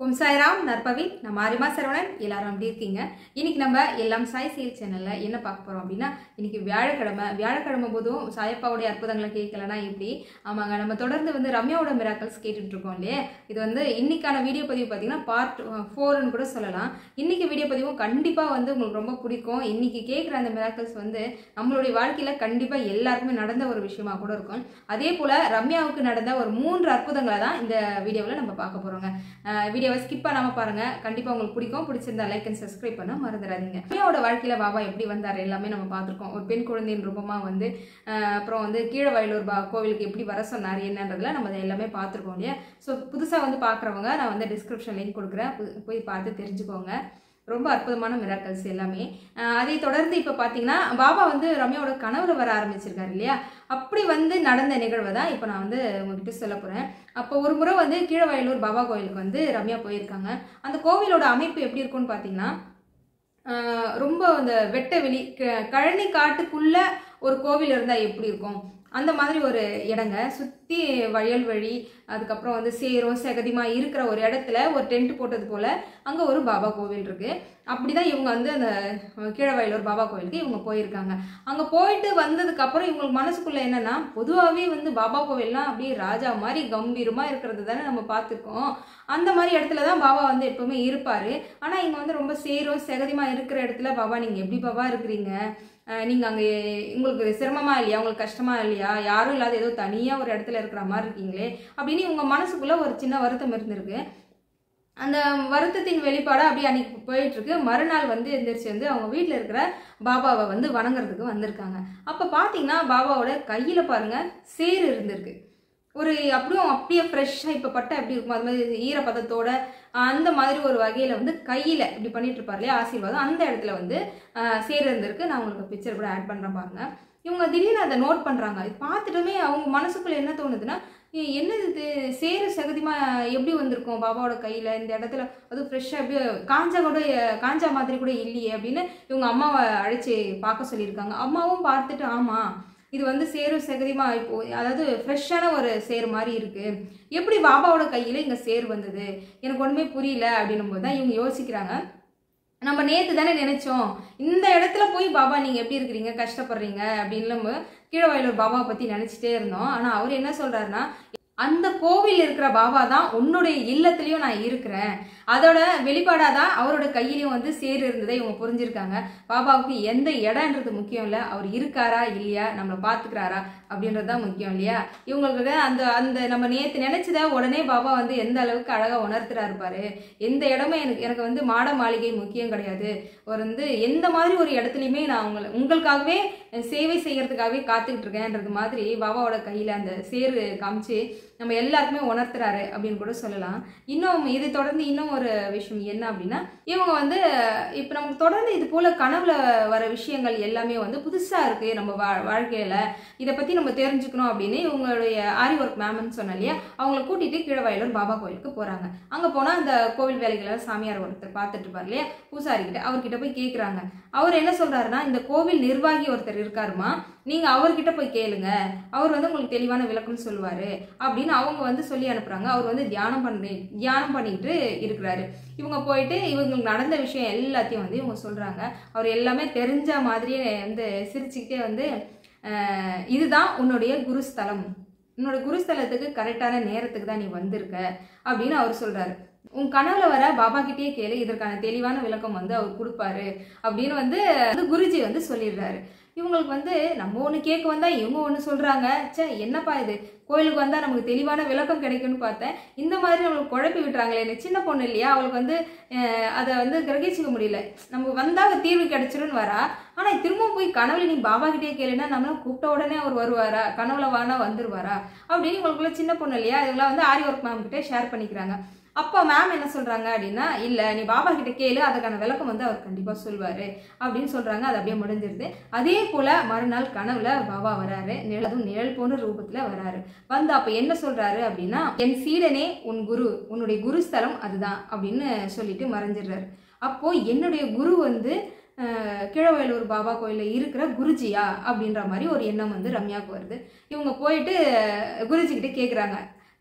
ஓம் சாய்ராம் நற்பவி நான் மாரிமா சரவணன் எல்லாரும் எப்படி இருக்கீங்க இன்னைக்கு நம்ம எல்லாம் சாய் சேல் சேனல்ல என்ன பார்க்க போறோம் அப்படின்னா இன்னைக்கு வியாழக்கிழமை வியாழக்கிழமை போதும் சாயப்பாவுடைய அற்புதங்களை கேட்கலனா எப்படி ஆமாங்க நம்ம தொடர்ந்து வந்து ரம்யாவோட மிராக்கல்ஸ் கேட்டுட்டு இருக்கோம் இல்லையா இது வந்து இன்னைக்கான வீடியோ பதிவு பார்த்தீங்கன்னா பார்ட் ஃபோர்னு கூட சொல்லலாம் இன்னைக்கு வீடியோ பதிவும் கண்டிப்பாக வந்து உங்களுக்கு ரொம்ப பிடிக்கும் இன்னைக்கு கேட்குற அந்த மிராக்கல்ஸ் வந்து நம்மளுடைய வாழ்க்கையில் கண்டிப்பாக எல்லாருக்குமே நடந்த ஒரு விஷயமா கூட இருக்கும் அதே போல் ரம்யாவுக்கு நடந்த ஒரு மூன்று அற்புதங்களை தான் இந்த வீடியோவில் நம்ம பார்க்க போகிறோங்க வீடியோவை ஸ்கிப் பண்ணாமல் பாருங்கள் கண்டிப்பாக உங்களுக்கு பிடிக்கும் பிடிச்சிருந்தா லைக் அண்ட் சப்ஸ்கிரைப் பண்ண மறந்துடாதீங்க ரம்யாவோட வாழ்க்கையில் பாபா எப்படி வந்தார் எல்லாமே நம்ம பார்த்துருக்கோம் ஒரு பெண் குழந்தையின் ரூபமாக வந்து அஹ், அப்புறம் வந்து கீழ வயலூர் பா கோவிலுக்கு எப்படி வர சொன்னார் என்னன்றதுல நம்ம அதை எல்லாமே பார்த்துருக்கோம் இல்லையா ஸோ புதுசாக வந்து பார்க்குறவங்க நான் வந்து டிஸ்கிரிப்ஷன் லிங்க் கொடுக்குறேன் பு- போய் பார்த்து தெரிஞ்சுக்கோங்க ரொம்ப அற்புதமான மிராக்கல்ஸ் எல்லாமே அஹ் அதை தொடர்ந்து இப்போ பார்த்தீங்கன்னா பாபா வந்து ரம்யாவோட கனவுல வர ஆரம்பிச்சிருக்காரு இல்லையா அப்படி வந்து நடந்த நிகழ்வை தான் இப்போ நான் வந்து உங்ககிட்ட சொல்ல போகிறேன் அப்போ ஒரு முறை வந்து கீழவயலூர் பாபா கோயிலுக்கு வந்து ரம்யா போயிருக்காங்க அந்த கோவிலோட அமைப்பு எப்படி இருக்கும்னு பார்த்தீங்கன்னா ஆஹ் ரொம்ப அந்த வெட்ட வெளி க- கழனி காட்டுக்குள்ள ஒரு கோவில் இருந்தால் எப்படி இருக்கும் அந்த மாதிரி ஒரு இடங்க சுற்றி வயல் வழி அதுக்கப்புறம் வந்து சேரும் செகதிமா இருக்கிற ஒரு இடத்துல ஒரு டென்ட் போட்டது போல் அங்கே ஒரு பாபா கோவில் இருக்கு அப்படிதான் இவங்க வந்து அந்த கீழவயலூர் பாபா கோவிலுக்கு இவங்க போயிருக்காங்க அங்கே போயிட்டு வந்ததுக்கு அப்புறம் இவங்களுக்கு மனசுக்குள்ள என்னன்னா பொதுவாகவே வந்து பாபா கோவில்லாம் அப்படியே ராஜா மாதிரி கம்பீரமாக இருக்கிறது தானே நம்ம பார்த்துருக்கோம் அந்த மாதிரி இடத்துல தான் பாபா வந்து எப்பவுமே இருப்பாரு ஆனால் இங்கே வந்து ரொம்ப சேரும் செகதிமா இருக்கிற இடத்துல பாபா நீங்கள் எப்படி பாபா இருக்கிறீங்க அஹ் நீங்க அங்கே உங்களுக்கு சிரமமா இல்லையா உங்களுக்கு கஷ்டமா இல்லையா யாரும் இல்லாத ஏதோ தனியா ஒரு இடத்துல இருக்கிற மாதிரி இருக்கீங்களே அப்படின்னு உங்க மனசுக்குள்ள ஒரு சின்ன வருத்தம் இருந்திருக்கு அந்த வருத்தத்தின் வெளிப்பாடு அப்படியே அன்னைக்கு போயிட்டு இருக்கு மறுநாள் வந்து எந்திரிச்சு வந்து அவங்க வீட்டில் இருக்கிற பாபாவை வந்து வணங்குறதுக்கு வந்திருக்காங்க அப்போ பார்த்தீங்கன்னா பாபாவோட கையில் பாருங்க சேறு இருந்திருக்கு ஒரு அப்படியும் அப்படியே ஃப்ரெஷ்ஷாக இப்போ பட்டை எப்படி இருக்கும் அது மாதிரி ஈரப்பதத்தோட அந்த மாதிரி ஒரு வகையில் வந்து கையில் இப்படி பண்ணிட்டு இருப்பார் இல்லையா ஆசீர்வாதம் அந்த இடத்துல வந்து ஆஹ், சேறு இருந்திருக்கு நான் உங்களுக்கு பிக்சர் கூட ஆட் பண்ணுறேன் பாருங்க இவங்க திடீர்னு அதை நோட் பண்ணுறாங்க இது பார்த்துட்டுமே அவங்க மனசுக்குள்ள என்ன தோணுதுன்னா ஏ, என்னது இது சேரு சகதிமா எப்படி வந்திருக்கும் பாபாவோட கையில் இந்த இடத்துல அதுவும் ஃப்ரெஷ்ஷாக அப்படியே காஞ்சா கூட காஞ்சா மாதிரி கூட இல்லையே அப்படின்னு இவங்க அம்மாவை அழைச்சி பார்க்க சொல்லியிருக்காங்க அம்மாவும் பார்த்துட்டு ஆமாம் இது வந்து சேரு சகதிமா இப்போ அதாவது ஃப்ரெஷ்ஷான ஒரு சேர் மாதிரி இருக்கு எப்படி பாபாவோட கையில் இங்கே சேர் வந்தது எனக்கு ஒன்றுமே புரியல அப்படின்னும் போது தான் இவங்க யோசிக்கிறாங்க நம்ம நேற்று தானே நினைச்சோம் இந்த இடத்துல போய் பாபா நீங்கள் எப்படி இருக்கிறீங்க கஷ்டப்படுறீங்க அப்படின்னு நம்ம கீழவயலூர் பாபாவை பற்றி நினச்சிட்டே இருந்தோம் ஆனால் அவர் என்ன சொல்கிறாருன்னா அந்த கோவில் இருக்கிற பாபா தான் உன்னுடைய இல்லத்துலயும் நான் இருக்கிறேன் அதோட வெளிப்பாடாக தான் அவரோட கையிலையும் வந்து சேர் இருந்ததை இவங்க புரிஞ்சிருக்காங்க பாபாவுக்கு எந்த இடம்ன்றது முக்கியம் இல்லை அவர் இருக்காரா இல்லையா நம்மளை பார்த்துக்கிறாரா அப்படின்றது தான் முக்கியம் இல்லையா இவங்களுக்கு அந்த அந்த நம்ம நேற்று நினைச்சத உடனே பாபா வந்து எந்த அளவுக்கு அழகாக உணர்த்துறாரு பாரு எந்த இடமே எனக்கு எனக்கு வந்து மாட மாளிகை முக்கியம் கிடையாது ஒரு வந்து எந்த மாதிரி ஒரு இடத்துலையுமே நான் உங்களை உங்களுக்காகவே சேவை செய்யறதுக்காகவே காத்துக்கிட்டு இருக்கேன்றது மாதிரி பாபாவோட கையில் அந்த சேரு காமிச்சு நம்ம எல்லாருக்குமே உணர்த்துறாரு அப்படின்னு கூட சொல்லலாம் இன்னும் இதை தொடர்ந்து இன்னும் ஒரு விஷயம் என்ன அப்படின்னா இவங்க வந்து இப்போ நமக்கு தொடர்ந்து இது போல கனவுல வர விஷயங்கள் எல்லாமே வந்து புதுசாக இருக்கு நம்ம வா வாழ்க்கையில இதை பற்றி நம்ம தெரிஞ்சுக்கணும் அப்படின்னு இவங்களுடைய ஆரி ஒர்க் மேம்னு சொன்னேன் இல்லையா அவங்கள கூட்டிட்டு கீழவயலூர் பாபா கோயிலுக்கு போறாங்க அங்கே போனால் அந்த கோவில் வேலைகளை சாமியார் ஒருத்தர் பார்த்துட்டு இருப்பார் இல்லையா பூசாரி கிட்ட அவர்கிட்ட போய் கேட்குறாங்க அவர் என்ன சொல்றாருன்னா இந்த கோவில் நிர்வாகி ஒருத்தர் இருக்காருமா நீங்க அவர்கிட்ட போய் கேளுங்க அவர் வந்து உங்களுக்கு தெளிவான விளக்கம் சொல்லுவாரு அப்படின்னு அவங்க வந்து சொல்லி அனுப்புறாங்க அவர் வந்து தியானம் பண்ணி தியானம் பண்ணிட்டு இருக்கிறாரு இவங்க போயிட்டு இவங்களுக்கு நடந்த விஷயம் எல்லாத்தையும் வந்து இவங்க சொல்றாங்க அவர் எல்லாமே தெரிஞ்ச மாதிரியே வந்து சிரிச்சுக்கிட்டே வந்து அஹ், இதுதான் உன்னுடைய குருஸ்தலம் உன்னோட குருஸ்தலத்துக்கு கரெக்டான நேரத்துக்கு தான் நீ வந்திருக்க அப்படின்னு அவர் சொல்றாரு உன் கனவுல வர பாபா கிட்டயே கேளு இதற்கான தெளிவான விளக்கம் வந்து அவர் கொடுப்பாரு அப்படின்னு வந்து வந்து குருஜி வந்து சொல்லிடுறாரு இவங்களுக்கு வந்து நம்ம ஒன்று கேட்க வந்தா இவங்க ஒன்று சொல்றாங்க ச்சே என்னப்பா இது கோயிலுக்கு வந்தா நமக்கு தெளிவான விளக்கம் கிடைக்கும்னு பார்த்தேன் இந்த மாதிரி நம்மளுக்கு குழப்பி விட்டுறாங்களே எனக்கு சின்ன பொண்ணு இல்லையா அவளுக்கு வந்து அஹ், அதை வந்து கிரகிச்சிக்க முடியல நம்ம வந்தா தீர்வு கிடைச்சிரும்னு வரா ஆனா திரும்ப போய் கனவுல நீ பாபா கிட்டே கேளுன்னா நம்மள கூப்பிட்ட உடனே அவர் வருவாரா கனவுல வானா வந்துருவாரா அப்படின்னு இவங்களுக்குள்ள சின்ன பொண்ணு இல்லையா இதெல்லாம் வந்து ஆரி ஒர்க் மேம் கிட்ட ஷேர் பண்ணிக்கிறாங்க அப்போ மேம் என்ன சொல்றாங்க அப்படின்னா இல்ல நீ பாபா கிட்ட கேளு அதுக்கான விளக்கம் வந்து அவர் கண்டிப்பா சொல்வாரு அப்படின்னு சொல்றாங்க அது அப்படியே முடிஞ்சிருது அதே போல மறுநாள் கனவுல பாபா வராரு நிழல் அதுவும் நிழல் போன்ற ரூபத்துல வராரு வந்து அப்ப என்ன சொல்றாரு அப்படின்னா என் சீடனே உன் குரு உன்னுடைய குருஸ்தலம் அதுதான் அப்படின்னு சொல்லிட்டு மறைஞ்சிடுறாரு அப்போ என்னுடைய குரு வந்து அஹ், கீழவயலூர் பாபா கோயிலில் இருக்கிற குருஜியா அப்படின்ற மாதிரி ஒரு எண்ணம் வந்து ரம்யாவுக்கு வருது இவங்க போயிட்டு அஹ், குருஜி கிட்ட கேட்குறாங்க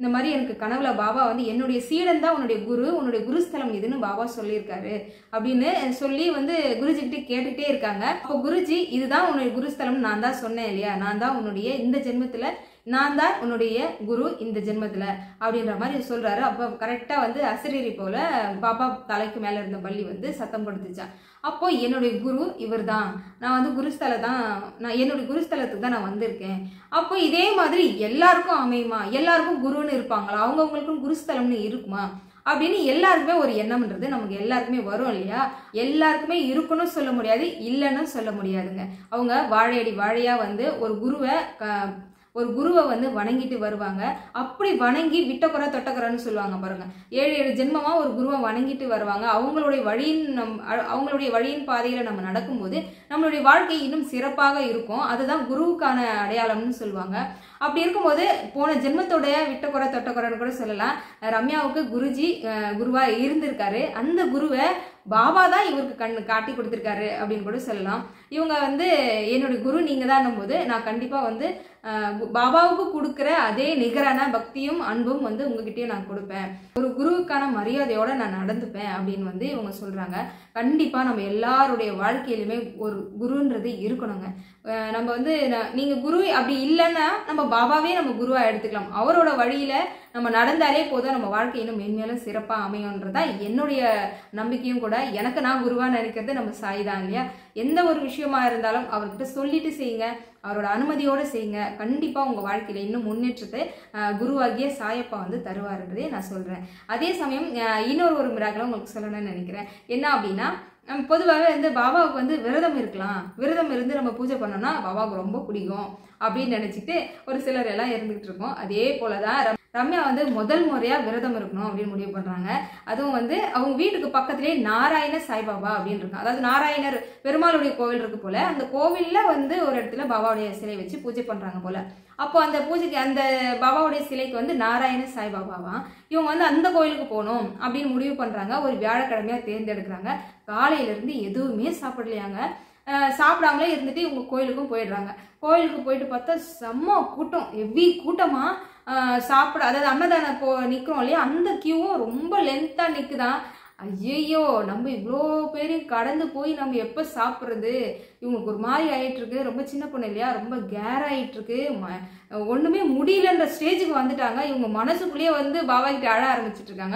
இந்த மாதிரி எனக்கு கனவுல பாபா வந்து என்னுடைய சீடன் தான் உன்னுடைய குரு உன்னுடைய குருஸ்தலம் இதுன்னு பாபா சொல்லியிருக்காரு அப்படின்னு சொல்லி வந்து குருஜி கிட்ட கேட்டுக்கிட்டே இருக்காங்க அப்போ குருஜி இதுதான் உன்னுடைய குருஸ்தலம் நான் தான் சொன்னேன் இல்லையா நான் தான் உன்னுடைய இந்த ஜென்மத்துல நான் தான் உன்னுடைய குரு இந்த ஜென்மத்துல அப்படின்ற மாதிரி சொல்றாரு அப்போ கரெக்டா வந்து அசரீரி போல பாபா தலைக்கு மேல இருந்த பள்ளி வந்து சத்தம் கொடுத்துச்சான் அப்போ என்னுடைய குரு இவர் தான் நான் வந்து குருஸ்தல தான் நான் என்னுடைய குருஸ்தலத்துக்கு தான் நான் வந்திருக்கேன் அப்போ இதே மாதிரி எல்லாருக்கும் அமையுமா எல்லாருக்கும் குருன்னு இருப்பாங்களா அவங்கவுங்களுக்கும் குருஸ்தலம்னு இருக்குமா அப்படின்னு எல்லாருக்குமே ஒரு எண்ணம்ன்றது நமக்கு எல்லாருக்குமே வரும் இல்லையா எல்லாருக்குமே இருக்குன்னு சொல்ல முடியாது இல்லைன்னு சொல்ல முடியாதுங்க அவங்க வாழையடி வாழையா வந்து ஒரு குருவை க- ஒரு குருவை வந்து வணங்கிட்டு வருவாங்க அப்படி வணங்கி விட்டக்குறை தொட்டக்குறைன்னு சொல்லுவாங்க பாருங்க ஏழு ஏழு ஜென்மமா ஒரு குருவை வணங்கிட்டு வருவாங்க அவங்களுடைய வழியின் நம் அ- அவங்களுடைய வழியின் பாதையில நம்ம நடக்கும்போது நம்மளுடைய வாழ்க்கை இன்னும் சிறப்பாக இருக்கும் அதுதான் குருவுக்கான அடையாளம்னு சொல்லுவாங்க அப்படி இருக்கும்போது போன ஜென்மத்தோடைய விட்டக்குறை தொட்டக்குறைன்னு கூட சொல்லலாம் ரம்யாவுக்கு குருஜி அஹ், குருவா இருந்திருக்காரு அந்த குருவை பாபா தான் இவருக்கு கண் காட்டி கொடுத்துருக்காரு அப்படின்னு கூட சொல்லலாம் இவங்க வந்து என்னுடைய குரு நீங்க தான் போது நான் கண்டிப்பா வந்து அஹ், கு- பாபாவுக்கு கொடுக்குற அதே நிகரான பக்தியும் அன்பும் வந்து உங்ககிட்டயும் நான் கொடுப்பேன் ஒரு குருவுக்கான மரியாதையோட நான் நடந்துப்பேன் அப்படின்னு வந்து இவங்க சொல்றாங்க கண்டிப்பா நம்ம எல்லாருடைய வாழ்க்கையிலுமே ஒரு குருன்றது இருக்கணுங்க அஹ் நம்ம வந்து ந- நீங்க குரு அப்படி இல்லைன்னா நம்ம பாபாவே நம்ம குருவா எடுத்துக்கலாம் அவரோட வழியில நம்ம நடந்தாலே போதும் நம்ம வாழ்க்கை இன்னும் மென்மேலும் சிறப்பா அமையும்ன்றதா என்னுடைய நம்பிக்கையும் கூட எனக்கு நான் குருவா நினைக்கிறது நம்ம சாய் தான் இல்லையா எந்த ஒரு விஷயமா இருந்தாலும் அவர்கிட்ட சொல்லிட்டு செய்யுங்க அவரோட அனுமதியோட செய்யுங்க கண்டிப்பா உங்க வாழ்க்கையில இன்னும் முன்னேற்றத்தை அஹ், குருவாகிய சாயப்பா வந்து தருவாருன்றதே நான் சொல்றேன் அதே சமயம் அஹ், இன்னொரு ஒரு மிராக்களும் உங்களுக்கு சொல்லணும்னு நினைக்கிறேன் என்ன அப்படின்னா நம்ம பொதுவாகவே வந்து பாபாவுக்கு வந்து விரதம் இருக்கலாம் விரதம் இருந்து நம்ம பூஜை பண்ணோம்னா பாபாவுக்கு ரொம்ப பிடிக்கும் அப்படின்னு நினச்சிட்டு ஒரு சிலர் எல்லாம் இருந்துகிட்டு இருக்கோம் அதே போல தான் ரம்- ரம்யா வந்து முதல் முறையாக விரதம் இருக்கணும் அப்படின்னு முடிவு பண்ணுறாங்க அதுவும் வந்து அவங்க வீட்டுக்கு பக்கத்திலே நாராயண சாய்பாபா அப்படின்னு இருக்கும் அதாவது நாராயணர் பெருமாளுடைய கோவில் இருக்கு போல அந்த கோவிலில் வந்து ஒரு இடத்துல பாபாவுடைய சிலை வச்சு பூஜை பண்ணுறாங்க போல அப்போ அந்த பூஜைக்கு அந்த பாபாவுடைய சிலைக்கு வந்து நாராயண சாய்பாபாவா இவங்க வந்து அந்த கோயிலுக்கு போகணும் அப்படின்னு முடிவு பண்ணுறாங்க ஒரு வியாழக்கிழமையா தேர்ந்தெடுக்கிறாங்க காலையில இருந்து எதுவுமே சாப்பிடலையாங்க அஹ் சாப்பிடாமலே இருந்துட்டு இவங்க கோயிலுக்கும் போயிடுறாங்க கோயிலுக்கு போயிட்டு பார்த்தா செம்ம கூட்டம் ஹெவி கூட்டமா அஹ் சாப்பிட அதாவது அன்னதானம் போ நிற்கிறோம் இல்லையா அந்த கியூவும் ரொம்ப லென்த்தாக நிற்குதான் ஐயையோ நம்ம இவ்வளோ பேரையும் கடந்து போய் நம்ம எப்போ சாப்பிட்றது இவங்களுக்கு ஒரு மாதிரி ஆயிட்டு இருக்கு ரொம்ப சின்ன பொண்ணு இல்லையா ரொம்ப கேர் ஆயிட்டு இருக்கு ம- ஒண்ணுமே முடியலன்ற ஸ்டேஜுக்கு வந்துட்டாங்க இவங்க மனசுக்குள்ளேயே வந்து பாபா கிட்ட அழ ஆரம்பிச்சிட்டு இருக்காங்க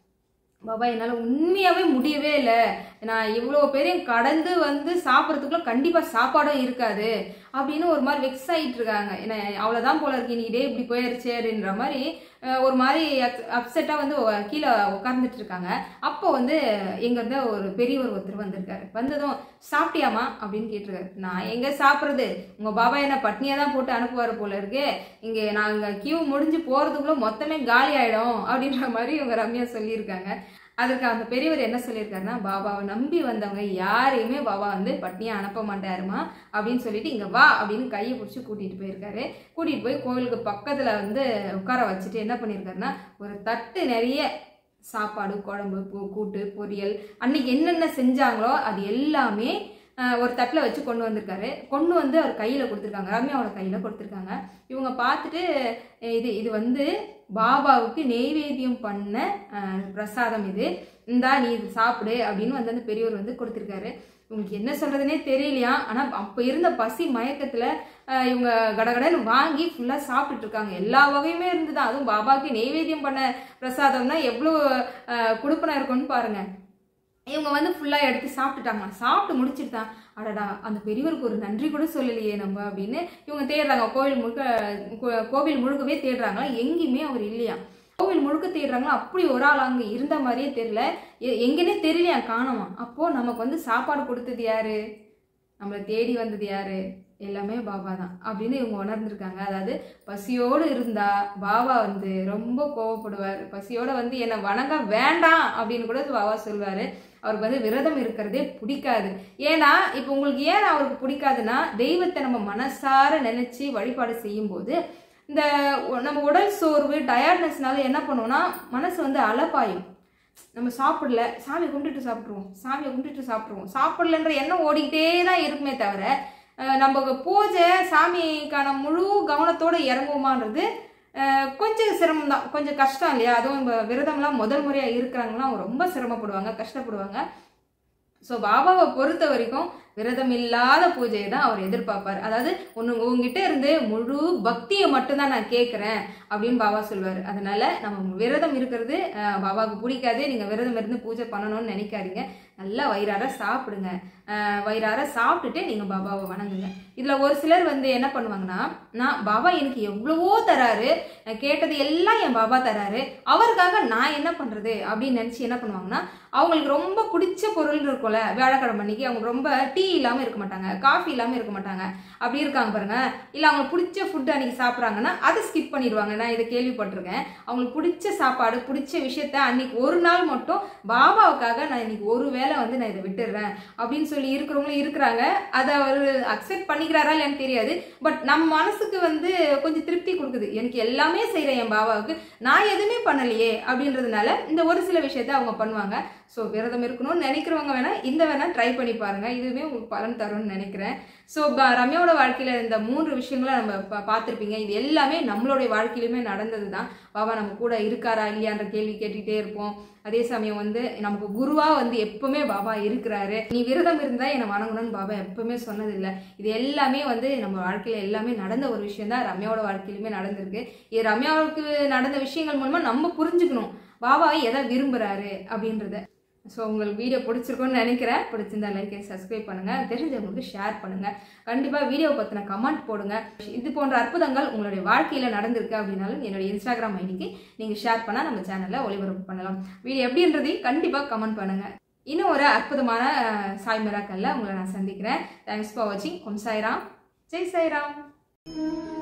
பாபா என்னால் உண்மையாகவே முடியவே இல்லை நான் இவ்வளோ பேரையும் கடந்து வந்து சாப்பிட்றதுக்குள்ள கண்டிப்பாக சாப்பாடும் இருக்காது அப்படின்னு ஒரு மாதிரி வெக்ஸ் ஆகிட்டு இருக்காங்க என்ன அவ்வளோதான் போல இருக்கு இன்னைக்கு டே இப்படி போயிருச்சு அப்படின்ற மாதிரி அஹ், ஒரு மாதிரி அப்செட்டாக வந்து உ- கீழே உட்கார்ந்துட்டு இருக்காங்க அப்போ வந்து எங்கேருந்து ஒரு பெரியவர் ஒருத்தர் வந்திருக்காரு வந்ததும் சாப்பிட்டியாமா அப்படின்னு கேட்டிருக்காரு நான் எங்கே சாப்பிட்றது உங்கள் பாபா என்ன பட்னியாக தான் போட்டு அனுப்புவார் போல இருக்கு இங்கே நாங்கள் கியூ முடிஞ்சு போகிறதுக்குள்ள மொத்தமே காலி ஆயிடும் அப்படின்ற மாதிரி இவங்க ரம்யா சொல்லியிருக்காங்க அதுக்கு அந்த பெரியவர் என்ன சொல்லியிருக்காருன்னா பாபாவை நம்பி வந்தவங்க யாரையுமே பாபா வந்து பட்னியா அனுப்ப மாட்டாருமா அப்படின்னு சொல்லிட்டு இங்க வா அப்படின்னு கையை பிடிச்சி கூட்டிட்டு போயிருக்காரு கூட்டிட்டு போய் கோவிலுக்கு பக்கத்துல வந்து உட்கார வச்சுட்டு என்ன பண்ணியிருக்காருன்னா ஒரு தட்டு நிறைய சாப்பாடு குழம்பு பூ- கூட்டு பொரியல் அன்னைக்கு என்னென்ன செஞ்சாங்களோ அது எல்லாமே ஆஹ், ஒரு தட்டில் வச்சு கொண்டு வந்திருக்காரு கொண்டு வந்து அவர் கையில் கொடுத்துருக்காங்க ரம்யாவோட கையில் கொடுத்துருக்காங்க இவங்க பார்த்துட்டு அஹ், இது இது வந்து பாபாவுக்கு நெய்வேத்தியம் பண்ண ஆஹ், பிரசாதம் இது இந்தா நீ இது சாப்பிடு அப்படின்னு வந்து அந்த பெரியவர் வந்து கொடுத்துருக்காரு உங்களுக்கு என்ன சொல்றதுனே தெரியலையா ஆனால் அப்போ இருந்த பசி மயக்கத்தில் இவங்க கடகடன்னு வாங்கி ஃபுல்லாக சாப்பிட்டுட்டு இருக்காங்க எல்லா வகையுமே இருந்தது அதுவும் பாபாவுக்கு நெய்வேத்தியம் பண்ண பிரசாதம்னா எவ்வளோ கொடுப்பனை இருக்கும்னு பாருங்க இவங்க வந்து ஃபுல்லாக எடுத்து சாப்பிட்டுட்டாங்க சாப்பிட்டு முடிச்சுட்டு தான் அடடா அந்த பெரியவருக்கு ஒரு நன்றி கூட சொல்லலையே நம்ம அப்படின்னு இவங்க தேடுறாங்க கோவில் முழுக்க கோ- கோவில் முழுக்கவே தேடுறாங்களா எங்கேயுமே அவர் இல்லையா கோவில் முழுக்க தேடுறாங்களா அப்படி ஒரு ஆள் அங்கே இருந்த மாதிரியே தெரியல எ- எங்கன்னே தெரியலையா காணோமா அப்போ நமக்கு வந்து சாப்பாடு கொடுத்தது யாரு நம்மளை தேடி வந்தது யாரு எல்லாமே பாபா தான் அப்படின்னு இவங்க உணர்ந்திருக்காங்க அதாவது பசியோடு இருந்தா பாபா வந்து ரொம்ப கோவப்படுவார் பசியோட வந்து என்னை வணங்க வேண்டாம் அப்படின்னு கூட பாபா சொல்வாரு அவருக்கு வந்து விரதம் இருக்கிறதே பிடிக்காது ஏன்னா இப்போ உங்களுக்கு ஏன் அவருக்கு பிடிக்காதுன்னா தெய்வத்தை நம்ம மனசார நினைச்சு வழிபாடு செய்யும்போது இந்த உ- நம்ம உடல் சோர்வு டயர்ட்னஸ்னால என்ன பண்ணுவோம்னா மனசு வந்து அலப்பாயும் நம்ம சாப்பிடல சாமி கும்பிட்டுட்டு சாப்பிட்ருவோம் சாமியை கும்பிட்டுட்டு சாப்பிட்ருவோம் சாப்பிடலன்ற எண்ணம் ஓடிக்கிட்டே தான் இருக்குமே தவிர அஹ், நம்ம பூஜை சாமிக்கான முழு கவனத்தோட இறங்குவோமான்றது அஹ் கொஞ்சம் சிரமம் தான் கொஞ்சம் கஷ்டம் இல்லையா அதுவும் இந்த விரதம்லாம் முதல் முறையாக இருக்கிறாங்கலாம் ரொம்ப சிரமப்படுவாங்க கஷ்டப்படுவாங்க ஸோ பாபாவை பொறுத்த வரைக்கும் விரதம் இல்லாத பூஜையை தான் அவர் எதிர்பார்ப்பார் அதாவது ஒன்று உங்ககிட்ட இருந்து முழு பக்தியை மட்டும்தான் நான் கேட்குறேன் அப்படின்னு பாபா சொல்வார் அதனால நம்ம விரதம் இருக்கிறது அஹ், பாபாவுக்கு பிடிக்காது நீங்கள் விரதம் இருந்து பூஜை பண்ணணும்னு நினைக்காதீங்க நல்லா வயிறார சாப்பிடுங்க அஹ், வயிறார சாப்பிட்டுட்டு நீங்கள் பாபாவை வணங்குங்க இதில் ஒரு சிலர் வந்து என்ன பண்ணுவாங்கன்னா நான் பாபா எனக்கு எவ்வளவோ தராரு நான் கேட்டது எல்லாம் என் பாபா தராரு அவருக்காக நான் என்ன பண்ணுறது அப்படின்னு நினச்சி என்ன பண்ணுவாங்கன்னா அவங்களுக்கு ரொம்ப பிடிச்ச பொருள் இருக்கும்ல வியாழக்கிழமை அன்னைக்கு அவங்க ரொம்ப டீ இல்லாமல் இருக்க மாட்டாங்க காஃபி இல்லாமல் இருக்க மாட்டாங்க அப்படி இருக்காங்க பாருங்க இல்லை அவங்களுக்கு பிடிச்ச ஃபுட் அன்னைக்கு சாப்பிட்றாங்கன்னா அதை ஸ்கிப் பண்ணிடுவாங்க நான் இதை கேள்விப்பட்டிருக்கேன் அவங்களுக்கு பிடிச்ச சாப்பாடு பிடிச்ச விஷயத்த அன்னைக்கு ஒரு நாள் மட்டும் பாபாவுக்காக நான் இன்னைக்கு ஒரு வேளை வந்து நான் இதை விட்டுடுறேன் அப்படின்னு சொல்லி இருக்கிறவங்களும் இருக்கிறாங்க அதை அவர் அக்செப்ட் பண்ணிக்கிறாரா இல்லைன்னு தெரியாது பட் நம்ம மனசுக்கு வந்து கொஞ்சம் திருப்தி கொடுக்குது எனக்கு எல்லாமே செய்கிறேன் என் பாபாவுக்கு நான் எதுவுமே பண்ணலையே அப்படின்றதுனால இந்த ஒரு சில விஷயத்த அவங்க பண்ணுவாங்க ஸோ விரதம் இருக்கணும்னு நினைக்கிறவங்க வேணா இந்த வேணா ட்ரை பண்ணி பாருங்க இதுவுமே உங்களுக்கு பலன் தரும்னு நினைக்கிறேன் ஸோ ரம்யாவோட வாழ்க்கையில இந்த மூன்று விஷயங்களை நம்ம பா- பார்த்திருப்பீங்க இது எல்லாமே நம்மளுடைய வாழ்க்கையிலுமே நடந்தது தான் பாபா நம்ம கூட இருக்காரா இல்லையான்ற கேள்வி கேட்டுக்கிட்டே இருப்போம் அதே சமயம் வந்து நமக்கு குருவா வந்து எப்பவுமே பாபா இருக்கிறாரு நீ விரதம் இருந்தா என்னை வணங்கணும்னு பாபா எப்பவுமே சொன்னதில்லை இது எல்லாமே வந்து நம்ம வாழ்க்கையில எல்லாமே நடந்த ஒரு விஷயம் தான் ரம்யாவோட வாழ்க்கையிலுமே நடந்திருக்கு இது ரம்யாவுக்கு நடந்த விஷயங்கள் மூலமா நம்ம புரிஞ்சுக்கணும் பாபா எதை விரும்புறாரு அப்படின்றத ஸோ உங்களுக்கு வீடியோ பிடிச்சிருக்கும்னு நினைக்கிறேன் பிடிச்சிருந்தா லைக் சப்ஸ்கிரைப் பண்ணுங்க தெரிஞ்சவங்களுக்கு ஷேர் பண்ணுங்க கண்டிப்பாக வீடியோ பற்றின கமெண்ட் போடுங்க இது போன்ற அற்புதங்கள் உங்களுடைய வாழ்க்கையில் நடந்திருக்கு அப்படின்னாலும் என்னுடைய இன்ஸ்டாகிராம் ஐடிக்கு நீங்கள் ஷேர் பண்ணால் நம்ம சேனலில் ஒளிபரப்பு பண்ணலாம் வீடியோ எப்படின்றதையும் கண்டிப்பாக கமெண்ட் பண்ணுங்க இன்னும் ஒரு அற்புதமான அஹ், சாய் மிராக்கல்ல உங்களை நான் சந்திக்கிறேன் தேங்க்ஸ் ஃபார் வாட்சிங் ஒம் சாய்ராம் ஜெய் சாய்ராம்